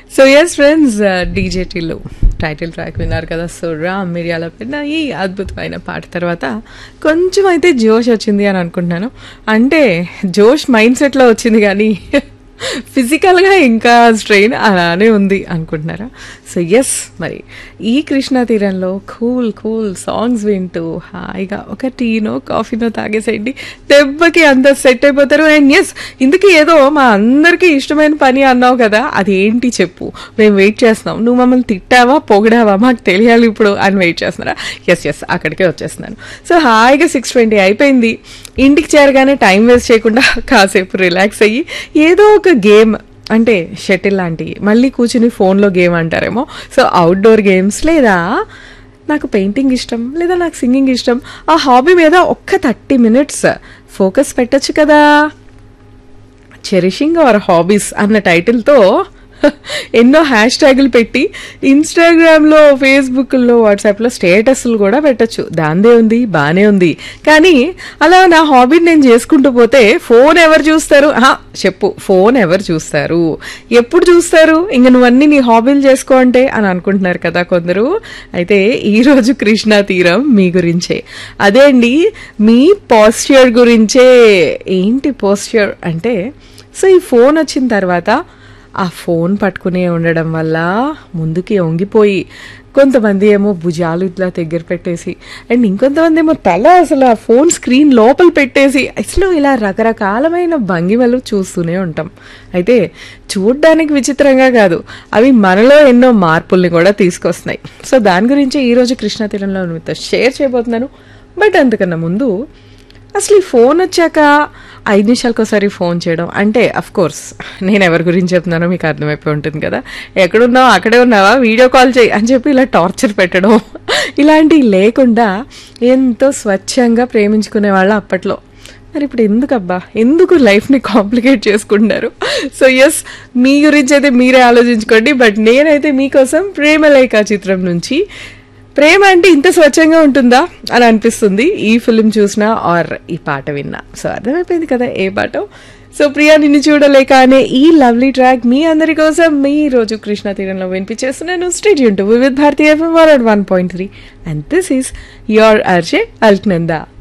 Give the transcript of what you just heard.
so yes friends DJ Tillu title track విన్నారు కదా so Ram మిరియాల పెట్టిన ఈ అద్భుతమైన పాట తర్వాత కొంచెం అయితే జోష్ వచ్చింది అని అనుకుంటున్నాను అంటే జోష్ మైండ్ సెట్లో వచ్చింది కానీ ఫిజికల్గా ఇంకా స్ట్రెయిన్ అలానే ఉంది అనుకుంటున్నారా సో ఎస్ మరి ఈ కృష్ణా తీరంలో కూల్ కూల్ సాంగ్స్ వింటూ హాయిగా ఒక టీనో కాఫీనో తాగేసేయండి దెబ్బకి అంత సెట్ అయిపోతారు అండ్ ఎస్ ఇందుకే ఏదో మా అందరికీ ఇష్టమైన పని అన్నావు కదా అది ఏంటి చెప్పు మేము వెయిట్ చేస్తున్నాం నువ్వు మమ్మల్ని తిట్టావా పొగిడావా మాకు తెలియాలి ఇప్పుడు అని వెయిట్ చేస్తున్నారా ఎస్ ఎస్ అక్కడికే వచ్చేస్తున్నాను సో హాయిగా సిక్స్ ట్వంటీ అయిపోయింది ఇంటికి చేరగానే టైం వేస్ట్ చేయకుండా కాసేపు రిలాక్స్ అయ్యి ఏదో ఒక గేమ్ అంటే షటిల్ లాంటివి మళ్ళీ కూర్చుని ఫోన్లో గేమ్ అంటారేమో సో అవుట్డోర్ గేమ్స్ లేదా నాకు పెయింటింగ్ ఇష్టం లేదా నాకు సింగింగ్ ఇష్టం ఆ హాబీ మీద ఒక్క థర్టీ మినిట్స్ ఫోకస్ పెట్టచ్చు కదా చెరిషింగ్ అవర్ హాబీస్ అన్న టైటిల్తో ఎన్నో హ్యాష్ ట్యాగులు పెట్టి ఇన్స్టాగ్రామ్లో ఫేస్బుక్లో వాట్సాప్లో స్టేటస్లు కూడా పెట్టచ్చు దాందే ఉంది బాగానే ఉంది కానీ అలా నా హాబీని నేను చేసుకుంటూ పోతే ఫోన్ ఎవరు చూస్తారు ఆహా, చెప్పు ఫోన్ ఎవరు చూస్తారు ఎప్పుడు చూస్తారు ఇంక నువ్వన్నీ నీ హాబీలు చేసుకో అంటే అని అనుకుంటున్నారు కదా కొందరు అయితే ఈరోజు కృష్ణా తీరం మీ గురించే అదే అండి మీ పోస్చర్ గురించే ఏంటి పోస్చర్ అంటే సో ఈ ఫోన్ వచ్చిన తర్వాత ఆ ఫోన్ పట్టుకునే ఉండడం వల్ల ముందుకి వంగిపోయి కొంతమంది ఏమో భుజాలు ఇట్లా దగ్గర పెట్టేసి అండ్ ఇంకొంతమంది ఏమో తల అసలు ఆ ఫోన్ స్క్రీన్ లోపల పెట్టేసి అసలు ఇలా రకరకాలమైన భంగిమలు చూస్తూనే ఉంటాం అయితే చూడ్డానికి విచిత్రంగా కాదు అవి మనలో ఎన్నో మార్పుల్ని కూడా తీసుకొస్తున్నాయి సో దాని గురించి ఈరోజు కృష్ణా తీరంలో మీతో షేర్ చేయబోతున్నాను బట్ అంతకన్నా ముందు అసలు ఈ ఫోన్ వచ్చాక ఐదు నిమిషాలకు ఒకసారి ఫోన్ చేయడం అంటే అఫ్ కోర్స్ నేను ఎవరి గురించి చెప్తున్నానో మీకు అర్థమైపోయి ఉంటుంది కదా ఎక్కడున్నావు అక్కడే ఉన్నావా వీడియో కాల్ చేయి అని చెప్పి ఇలా టార్చర్ పెట్టడం ఇలాంటివి లేకుండా ఎంతో స్వచ్ఛంగా ప్రేమించుకునే వాళ్ళు అప్పట్లో మరి ఇప్పుడు ఎందుకబ్బా ఎందుకు లైఫ్ని కాంప్లికేట్ చేసుకుంటున్నారు సో ఎస్ మీ గురించి అయితే మీరే ఆలోచించుకోండి బట్ నేనైతే మీకోసం ప్రేమలేఖ చిత్రం నుంచి ప్రేమ అంటే ఇంత స్వచ్ఛంగా ఉంటుందా అని అనిపిస్తుంది ఈ ఫిలిం చూసినా ఆర్ ఈ పాట విన్నా సో అర్థమైపోయింది కదా ఏ పాట సో ప్రియా నిన్ను చూడలేక అనే ఈ లవ్లీ ట్రాక్ మీ అందరి కోసం మీ రోజు కృష్ణా తీరంలో వినిపించేస్తున్నాను stay tuned to Vividh Bharati FM one point three and this is your RJ Alaknanda